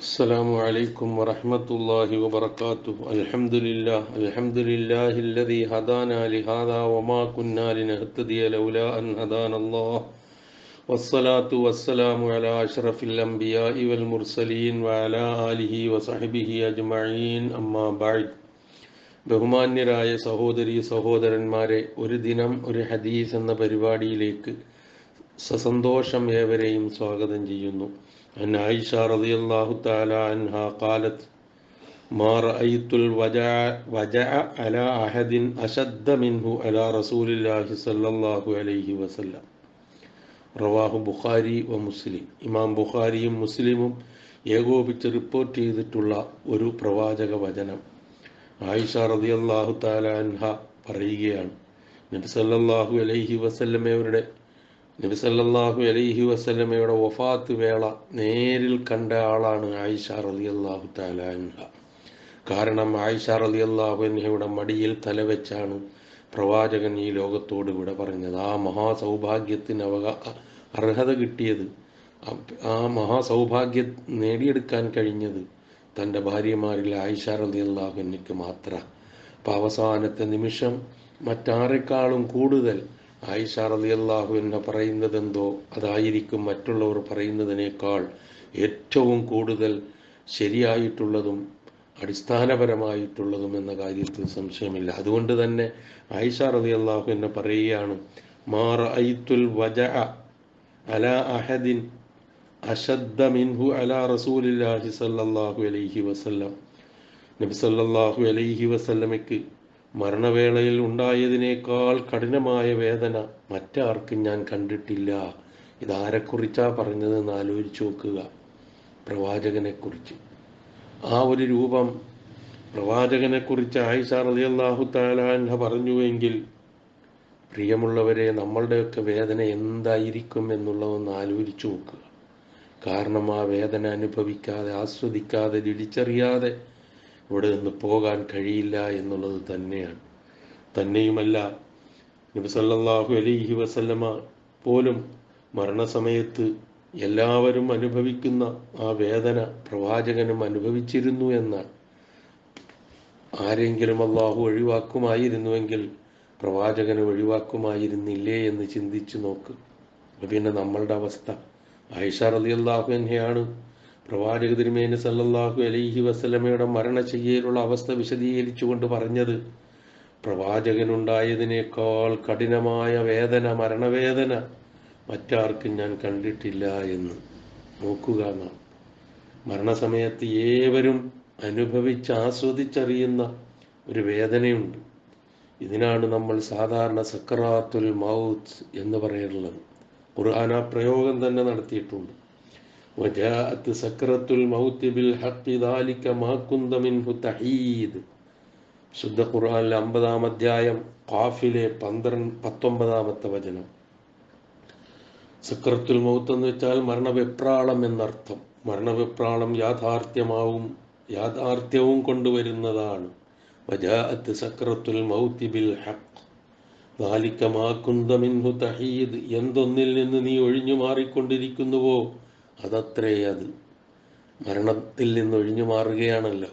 السلام عليكم ورحمة الله وبركاته الحمد لله الحمد لله الذي هدانا لهذا وما كنا لنهتدي لولا أن هدانا الله والصلاة والسلام على أشرف الأنبياء والمرسلين وعلى آله وصحبه أجمعين أما بعد ബഹുമാന്യരായ സഹോദരി സഹോദരന്മാരെ ഒരു ദിനം ഒരു ഹദീസ് എന്ന പരിപാടിയിലേക്ക് സസന്തോഷം ഏവരെയും സ്വാഗതം ചെയ്യുന്നു അൻ ആയിഷ റളിയല്ലാഹു തആല അൻഹ قالت ما رأيت الوجع وجع على أحد أشد منه على رسول الله صلى الله عليه وسلم റവാഹു ബുഖാരി വ മുസ്ലിം ഇമാം ബുഖാരിയും മുസ്ലിമും ഏകോപിച്ച് റിപ്പോർട്ട് ചെയ്തിട്ടുള്ള ഒരു പ്രവാചക വചനം ആയിഷ റളിയല്ലാഹു തആല അൻഹ പറയുകയാണ് നബി സല്ലല്ലാഹു അലൈഹി വസല്ലമയുടെ നബി സല്ലല്ലാഹു അലൈഹി വസല്ലമയുടെ വഫാത്ത് വേള നേരിൽ കണ്ട ആളാണ് ആയിഷ റളിയല്ലാഹു തആല അൻഹ കാരണം ആയിഷ റളിയല്ലാഹു അൻഹയുടെ മടിയിൽ തലവെച്ചാണ് പ്രവാചകൻ ഈ ലോകത്തോട് വിട പറഞ്ഞത് ആ മഹാസൗഭാഗ്യത്തിന് അവക അർഹത കിട്ടിയത് ആ മഹാസൗഭാഗ്യം നേടിയെടുക്കാൻ കഴിഞ്ഞത് തൻ്റെ ഭാര്യമാരിൽ ആയിഷ റളിയല്ലാഹു അൻഹയ്ക്ക് മാത്രം അപ്പം അവസാനത്തെ നിമിഷം മറ്റാരെക്കാളും കൂടുതൽ ആയിഷ റളിയല്ലാഹു എന്ന പറയുന്നത് എന്തോ അതായിരിക്കും മറ്റുള്ളവർ പറയുന്നതിനേക്കാൾ ഏറ്റവും കൂടുതൽ ശരിയായിട്ടുള്ളതും അടിസ്ഥാനപരമായിട്ടുള്ളതും എന്ന കാര്യത്തിൽ സംശയമില്ല അതുകൊണ്ട് തന്നെ ആയിഷ റളിയല്ലാഹു എന്നെ പറയുകയാണ് മാറ ഐത്തുൽ വജ അല അഹദിൻ അഷദ്ദ മിൻഹു അല റസൂലില്ലാഹി സല്ലല്ലാഹു അലൈഹി വസല്ലം നബി സല്ലല്ലാഹു അലൈഹി വസല്ലമയ്ക്ക് മരണവേളയിൽ ഉണ്ടായതിനേക്കാൾ കഠിനമായ വേദന മറ്റാർക്കും ഞാൻ കണ്ടിട്ടില്ല ഇതാരെക്കുറിച്ചാ പറഞ്ഞതെന്ന് ആലോചിച്ച് നോക്കുക പ്രവാചകനെക്കുറിച്ച് ആ ഒരു രൂപം പ്രവാചകനെക്കുറിച്ച് ആയിഷ റളിയല്ലാഹു തആല പറഞ്ഞുവെങ്കിൽ പ്രിയമുള്ളവരെ നമ്മളുടെയൊക്കെ വേദന എന്തായിരിക്കും എന്നുള്ളതൊന്ന് ആലോചിച്ചു നോക്കുക കാരണം ആ വേദന അനുഭവിക്കാതെ ആസ്വദിക്കാതെ തിരിച്ചറിയാതെ ഇവിടെ നിന്ന് പോകാൻ കഴിയില്ല എന്നുള്ളത് തന്നെയാണ് തന്നെയുമല്ല നബി സല്ലല്ലാഹു അലൈഹി വസല്ലമ പോലും മരണസമയത്ത് എല്ലാവരും അനുഭവിക്കുന്ന ആ വേദന പ്രവാചകനും അനുഭവിച്ചിരുന്നു എന്നാണ് ആരെങ്കിലും അള്ളാഹു ഒഴിവാക്കുമായിരുന്നുവെങ്കിൽ പ്രവാചകന് ഒഴിവാക്കുമായിരുന്നില്ലേ എന്ന് ചിന്തിച്ചു നോക്ക് പിന്നെ നമ്മളുടെ അവസ്ഥ ആയിഷ റളിയല്ലാഹു അൻഹയാണ് പ്രവാചക തിരുമേനി സല്ലല്ലാഹു അലൈഹി വസല്ലമയുടെ മരണശയ്യയിലുള്ള അവസ്ഥ വിശദീകരിച്ചുകൊണ്ട് പറഞ്ഞത് പ്രവാചകനുണ്ടായതിനേക്കാൾ കഠിനമായ വേദന മരണവേദന മറ്റാർക്കും ഞാൻ കണ്ടിട്ടില്ല എന്ന് നോക്കുക നാം മരണസമയത്ത് ഏവരും അനുഭവിച്ച് ആസ്വദിച്ചറിയുന്ന ഒരു വേദനയുണ്ട് ഇതിനാണ് നമ്മൾ സാധാരണ സക്കറാത്തുൽ മൗത്ത് എന്ന് പറയുന്നത് ഖുർആൻ ആ പ്രയോഗം തന്നെ നടത്തിയിട്ടുണ്ട് وجاءت سكرة الموت بالحق ذلك ما كنت منه تحيد ശുദ്ധ ഖുർആനിലെ അമ്പതാം അധ്യായം ഖാഫിലെ പന്ത്രണ്ട് പത്തൊമ്പതാമത്തെ വചനം സക്രത്തുൽ മൗത്ത് എന്ന് വെച്ചാൽ മരണവെപ്രാളം എന്നർത്ഥം മരണവെപ്രാളം യാഥാർത്ഥ്യമാവും യാഥാർത്ഥ്യവും കൊണ്ടുവരുന്നതാണ് വജാഅത്ത് സക്രത്തുൽ മൗത്തി ബിൽ ഹഖ് ذلك ما كنت منه تحيد എന്തൊന്നിൽ നിന്ന് നീ ഒഴിഞ്ഞു മാറിക്കൊണ്ടിരിക്കുന്നുവോ അതത്രേ അത് മരണത്തിൽ നിന്ന് ഒഴിഞ്ഞു മാറുകയാണല്ലോ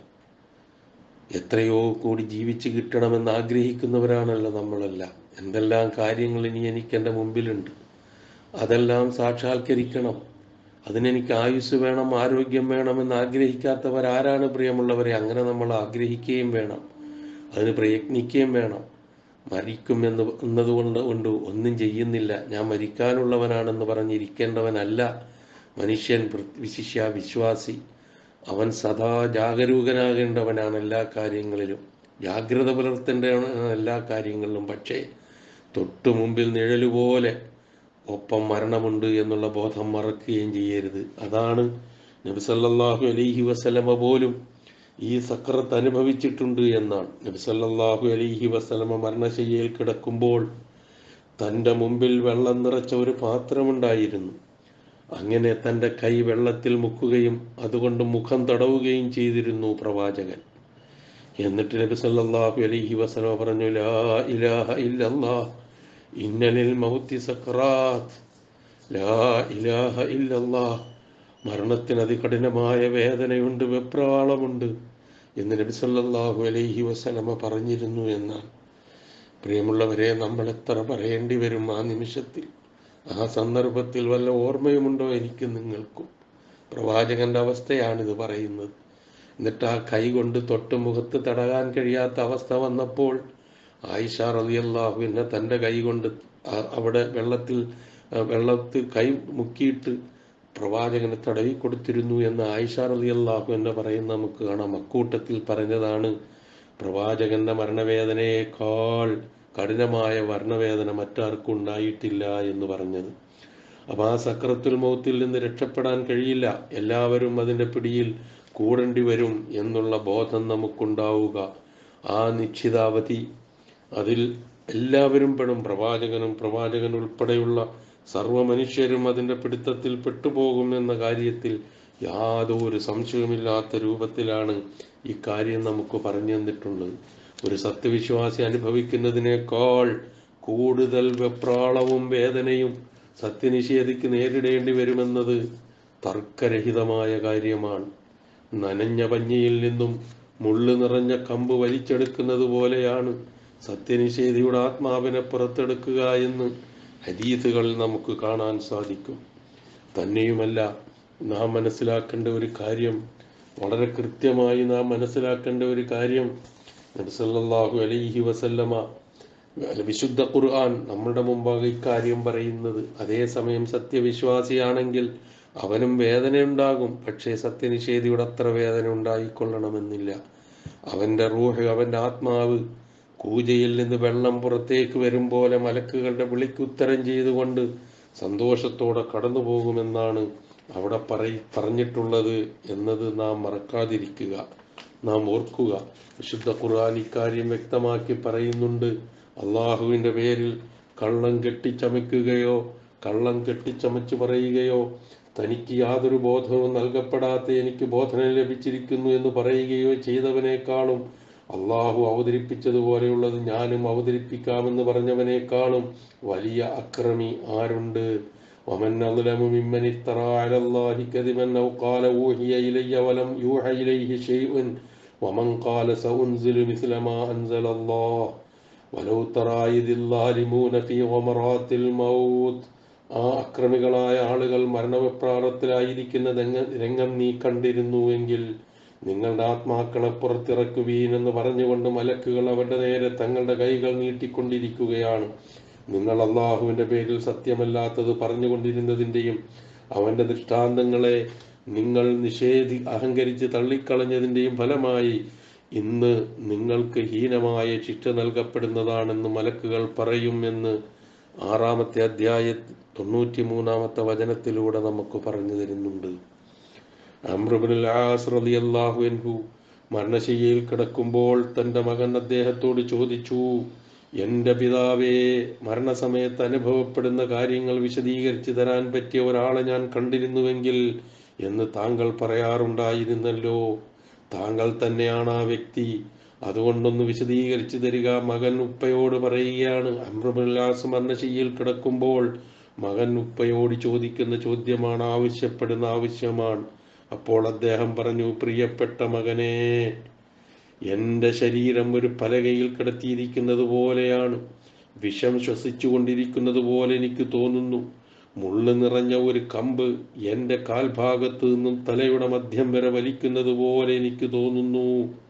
എത്രയോ കൂടി ജീവിച്ച് കിട്ടണമെന്ന് ആഗ്രഹിക്കുന്നവരാണല്ലോ നമ്മളെല്ലാം എന്തെല്ലാം കാര്യങ്ങൾ ഇനി എനിക്ക് എൻ്റെ മുമ്പിലുണ്ട് അതെല്ലാം സാക്ഷാത്കരിക്കണം അതിനെനിക്ക് ആയുസ് വേണം ആരോഗ്യം വേണമെന്ന് ആഗ്രഹിക്കാത്തവരാരാണ് പ്രിയമുള്ളവരെ അങ്ങനെ നമ്മൾ ആഗ്രഹിക്കുകയും വേണം അതിന് പ്രയത്നിക്കുകയും വേണം മരിക്കും എന്ന് എന്നതുകൊണ്ട് കൊണ്ട് ഒന്നും ചെയ്യുന്നില്ല ഞാൻ മരിക്കാനുള്ളവനാണെന്ന് പറഞ്ഞിരിക്കേണ്ടവനല്ല മനുഷ്യൻ വിശിഷ്യ വിശ്വാസി അവൻ സദാ ജാഗരൂകനാകേണ്ടവനാണ് എല്ലാ കാര്യങ്ങളിലും ജാഗ്രത പുലർത്തേണ്ടവനാണ് എല്ലാ കാര്യങ്ങളിലും പക്ഷേ തൊട്ടു മുമ്പിൽ നിഴലുപോലെ ഒപ്പം മരണമുണ്ട് എന്നുള്ള ബോധം മറക്കുകയും ചെയ്യരുത് അതാണ് നബി സല്ലല്ലാഹു അലൈഹി വസല്ലമ പോലും ഈ സക്രത്ത് അനുഭവിച്ചിട്ടുണ്ട് എന്നാണ് നബി സല്ലല്ലാഹു അലൈഹി വസല്ലമ മരണശയ്യയിൽ കിടക്കുമ്പോൾ തൻ്റെ മുമ്പിൽ വെള്ളം നിറച്ച ഒരു പാത്രമുണ്ടായിരുന്നു അങ്ങനെ തൻ്റെ കൈ വെള്ളത്തിൽ മുക്കുകയും അതുകൊണ്ട് മുഖം തടവുകയും ചെയ്തിരുന്നു പ്രവാചകൻ എന്നിട്ട് നബി സല്ലല്ലാഹു അലൈഹി വസല്ലമ പറഞ്ഞു ലാ ഇലാഹ ഇല്ലല്ലാഹ് ഇന്നലിൽ മൗത്തി സക്രാത്ത് ലാ ഇലാഹ ഇല്ലല്ലാഹ് മരണത്തിന് അതികഠിനമായ വേദനയുണ്ട് വെപ്രാളമുണ്ട് എന്ന് നബി സല്ലല്ലാഹു അലൈഹി വസല്ലമ പറഞ്ഞിരുന്നു എന്നാണ് പ്രിയമുള്ളവരെ നമ്മൾ എത്ര പറയേണ്ടി വരും ആ നിമിഷത്തിൽ ആ സന്ദർഭത്തിൽ വല്ല ഓർമ്മയുമുണ്ടോ എനിക്ക് നിങ്ങൾക്കും പ്രവാചകന്റെ അവസ്ഥയാണിത് പറയുന്നത് എന്നിട്ട് ആ കൈ കൊണ്ട് തൊട്ട് മുഖത്ത് തടകാൻ കഴിയാത്ത അവസ്ഥ വന്നപ്പോൾ ആയിഷ റളിയല്ലാഹുവിനെ തൻ്റെ കൈ കൊണ്ട് ആ- അവിടെ വെള്ളത്തിൽ ആ, വെള്ളത്തിൽ കൈ മുക്കിയിട്ട് പ്രവാചകന് തടവി കൊടുത്തിരുന്നു എന്ന് ആയിഷ റളിയല്ലാഹു എന്ന് പറയുന്ന നമുക്ക് കാണാം അക്കൂട്ടത്തിൽ പറഞ്ഞതാണ് പ്രവാചകന്റെ മരണവേദനയേക്കാൾ കഠിനമായ വർണ്ണവേദന മറ്റാർക്കും ഉണ്ടായിട്ടില്ല എന്ന് പറഞ്ഞത് അപ്പം ആ സക്രത്തുൽ മൗത്തിൽ നിന്ന് രക്ഷപ്പെടാൻ കഴിയില്ല എല്ലാവരും അതിൻ്റെ പിടിയിൽ കൂടേണ്ടി വരും എന്നുള്ള ബോധം നമുക്കുണ്ടാവുക ആ നിശ്ചിതാവധി അതിൽ എല്ലാവരും പെടും പ്രവാചകനും പ്രവാചകൻ ഉൾപ്പെടെയുള്ള സർവ്വ മനുഷ്യരും അതിൻ്റെ പിടുത്തത്തിൽ പെട്ടുപോകും എന്ന കാര്യത്തിൽ യാതൊരു സംശയമില്ലാത്ത രൂപത്തിലാണ് ഈ കാര്യം നമുക്ക് പറഞ്ഞു തന്നിട്ടുള്ളത് ഒരു സത്യവിശ്വാസി അനുഭവിക്കുന്നതിനേക്കാൾ കൂടുതൽ വെപ്രാളവും വേദനയും സത്യനിഷേധിക്ക് നേരിടേണ്ടി വരുമെന്നത് തർക്കരഹിതമായ കാര്യമാണ് നനഞ്ഞ പഞ്ഞിയിൽ നിന്നും മുള്ളു നിറഞ്ഞ കമ്പ് വലിച്ചെടുക്കുന്നത് പോലെയാണ് സത്യനിഷേധിയുടെ ആത്മാവിനെ പുറത്തെടുക്കുക എന്ന് ഹദീസുകളിൽ നമുക്ക് കാണാൻ സാധിക്കും തന്നെയുമല്ല നാം മനസ്സിലാക്കേണ്ട ഒരു കാര്യം വളരെ കൃത്യമായി നാം മനസ്സിലാക്കേണ്ട ഒരു കാര്യം നബി സല്ലല്ലാഹു അലൈഹി വസല്ലമ അല്ല, വിശുദ്ധ ഖുർആൻ നമ്മുടെ മുമ്പാകെ ഇക്കാര്യം പറയുന്നത് അതേസമയം സത്യവിശ്വാസിയാണെങ്കിൽ അവനും വേദനയുണ്ടാകും പക്ഷേ സത്യനിഷേധിയുടെ അത്ര വേദന ഉണ്ടായിക്കൊള്ളണമെന്നില്ല അവൻ്റെ റൂഹ് അവൻ്റെ ആത്മാവ് കൂജയിൽ നിന്ന് വെള്ളം പുറത്തേക്ക് വരും പോലെ മലക്കുകളുടെ വിളിക്ക് ഉത്തരം ചെയ്തുകൊണ്ട് സന്തോഷത്തോടെ കടന്നു പോകുമെന്നാണ് അവിടെ പറയി പറഞ്ഞിട്ടുള്ളത് എന്നത് നാം മറക്കാതിരിക്കുക നാം ഓർക്കുക വിശുദ്ധ ഖുർആൻ ഇക്കാര്യം വ്യക്തമാക്കി പറയുന്നുണ്ട് അള്ളാഹുവിൻ്റെ പേരിൽ കള്ളം കെട്ടിച്ചമയ്ക്കുകയോ കള്ളം കെട്ടിച്ചമച്ച് പറയുകയോ തനിക്ക് യാതൊരു ബോധവും നൽകപ്പെടാത്ത എനിക്ക് ബോധനം ലഭിച്ചിരിക്കുന്നു എന്ന് പറയുകയോ ചെയ്തവനേക്കാളും അള്ളാഹു അവതരിപ്പിച്ചതുപോലെയുള്ളത് ഞാനും അവതരിപ്പിക്കാമെന്ന് പറഞ്ഞവനേക്കാളും വലിയ അക്രമി ആരുണ്ട് ومن أظلم ممن افترى على الله كذبا أو قال أوحي إلي ولم يوحى إليه شيء ومن قال سأنزل مثل ما أنزل الله ولو ترى إذ الظالمون في غمرات الموت ആ അക്രമികളായ ആളുകൾ മരണവിപ്രാളത്തിലായിരിക്കുന്ന രംഗ- രംഗം നീ കണ്ടിരുന്നുവെങ്കിൽ നിങ്ങളുടെ ആത്മാക്കളെ പുറത്തിറക്കുവീൻ എന്ന് പറഞ്ഞുകൊണ്ട് മലക്കുകൾ അവരുടെ നേരെ തങ്ങളുടെ കൈകൾ നീട്ടിക്കൊണ്ടിരിക്കുകയാണ് നിങ്ങൾ അള്ളാഹുവിൻ്റെ പേരിൽ സത്യമല്ലാത്തത് പറഞ്ഞുകൊണ്ടിരുന്നതിൻ്റെയും അവൻ്റെ ദൃഷ്ടാന്തങ്ങളെ നിങ്ങൾ നിഷേധി അഹങ്കരിച്ച് തള്ളിക്കളഞ്ഞതിൻ്റെയും ഫലമായി ഇന്ന് നിങ്ങൾക്ക് ഹീനമായ ശിക്ഷ നൽകപ്പെടുന്നതാണെന്ന് മലക്കുകൾ പറയും എന്ന് ആറാമത്തെ അധ്യായ തൊണ്ണൂറ്റി മൂന്നാമത്തെ വചനത്തിലൂടെ നമുക്ക് പറഞ്ഞു തരുന്നുണ്ട് അമ്രുബിനുൽ ആസ് റളിയല്ലാഹു അൻഹു മരണശയ്യയിൽ കിടക്കുമ്പോൾ തൻ്റെ മകൻ അദ്ദേഹത്തോട് ചോദിച്ചു എൻ്റെ പിതാവേ മരണസമയത്ത് അനുഭവപ്പെടുന്ന കാര്യങ്ങൾ വിശദീകരിച്ചു തരാൻ പറ്റിയ ഒരാളെ ഞാൻ കണ്ടിരുന്നുവെങ്കിൽ എന്ന് താങ്കൾ പറയാറുണ്ടായിരുന്നല്ലോ താങ്കൾ തന്നെയാണ് ആ വ്യക്തി അതുകൊണ്ടൊന്ന് വിശദീകരിച്ചു തരിക മകൻ ഉപ്പയോട് പറയുകയാണ് അമ്രുബുല്ലാസ് മരണശയ്യയിൽ കിടക്കുമ്പോൾ മകൻ ഉപ്പയോട് ചോദിക്കുന്ന ചോദ്യമാണ് ആവശ്യപ്പെടുന്ന ആവശ്യമാണ് അപ്പോൾ അദ്ദേഹം പറഞ്ഞു പ്രിയപ്പെട്ട മകനെ എൻ്റെ ശരീരം ഒരു പലകയിൽ കിടത്തിയിരിക്കുന്നത് പോലെയാണ് വിഷം ശ്വസിച്ചുകൊണ്ടിരിക്കുന്നത് പോലെ എനിക്ക് തോന്നുന്നു മുള്ളു നിറഞ്ഞ ഒരു കമ്പ് എൻ്റെ കാൽഭാഗത്ത് നിന്നും തലയുടെ മധ്യം വരെ വലിക്കുന്നത് പോലെ എനിക്ക് തോന്നുന്നു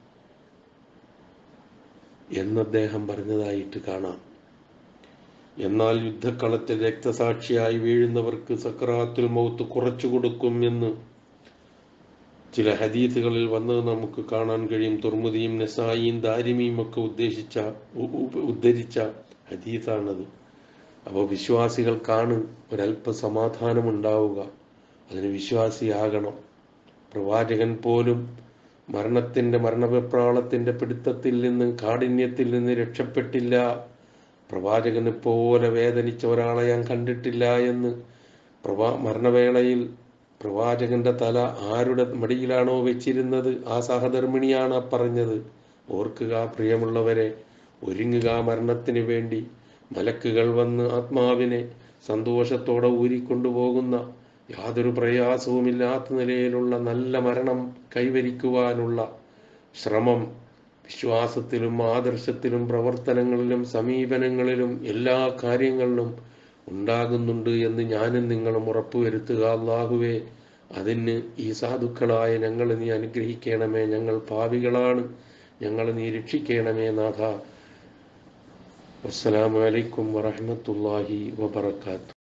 എന്നദ്ദേഹം പറഞ്ഞതായിട്ട് കാണാം എന്നാൽ യുദ്ധക്കളത്തിൽ രക്തസാക്ഷിയായി വീഴുന്നവർക്ക് സക്രാത്തുൽ മൗത്ത് കുറച്ചു കൊടുക്കും എന്ന് ചില ഹദീസുകളിൽ വന്നത് നമുക്ക് കാണാൻ കഴിയും തുർമുദിയും നസായിയും ദാരിമിയും ഒക്കെ ഉദ്ദേശിച്ച ഉ- ഉ- ഉദ്ധരിച്ച ഹദീസാണത് അപ്പോൾ വിശ്വാസികൾക്കാണ് ഒരല്പ സമാധാനമുണ്ടാവുക അതിന് വിശ്വാസിയാകണം പ്രവാചകൻ പോലും മരണത്തിൻ്റെ മരണവെപ്രാളത്തിൻ്റെ പിടുത്തത്തിൽ നിന്ന് കാഠിന്യത്തിൽ നിന്ന് രക്ഷപ്പെട്ടില്ല പ്രവാചകനെ പോലെ വേദനിച്ച ഒരാളെ ഞാൻ കണ്ടിട്ടില്ല എന്ന് പ്രവാ മരണവേളയിൽ പ്രവാചകന്റെ തല ആരുടെ മടിയിലാണോ വെച്ചിരുന്നത് ആ സഹധർമ്മിണിയാണ് ആ പറഞ്ഞത് ഓർക്കുക പ്രിയമുള്ളവരെ ഒരുങ്ങുക മരണത്തിന് വേണ്ടി മലക്കുകൾ വന്ന് ആത്മാവിനെ സന്തോഷത്തോടെ ഊരിക്കൊണ്ടുപോകുന്ന യാതൊരു പ്രയാസവുമില്ലാത്ത നിലയിലുള്ള നല്ല മരണം കൈവരിക്കുവാനുള്ള ശ്രമം വിശ്വാസത്തിലും ആദർശത്തിലും പ്രവർത്തനങ്ങളിലും സമീപനങ്ങളിലും എല്ലാ കാര്യങ്ങളിലും ഉണ്ടാകുന്നുണ്ട് എന്ന് ഞാനും നിങ്ങളും ഉറപ്പുവരുത്തുക അള്ളാഹുവേ അതിന് ഈ സാധുക്കളായ ഞങ്ങൾ നീ അനുഗ്രഹിക്കണമേ ഞങ്ങൾ പാവികളാണ് ഞങ്ങൾ നീ രക്ഷിക്കണമേ നാഥ അസ്സലാമു അലൈക്കും വറഹ്മത്തുള്ളാഹി വബറകാതുഹു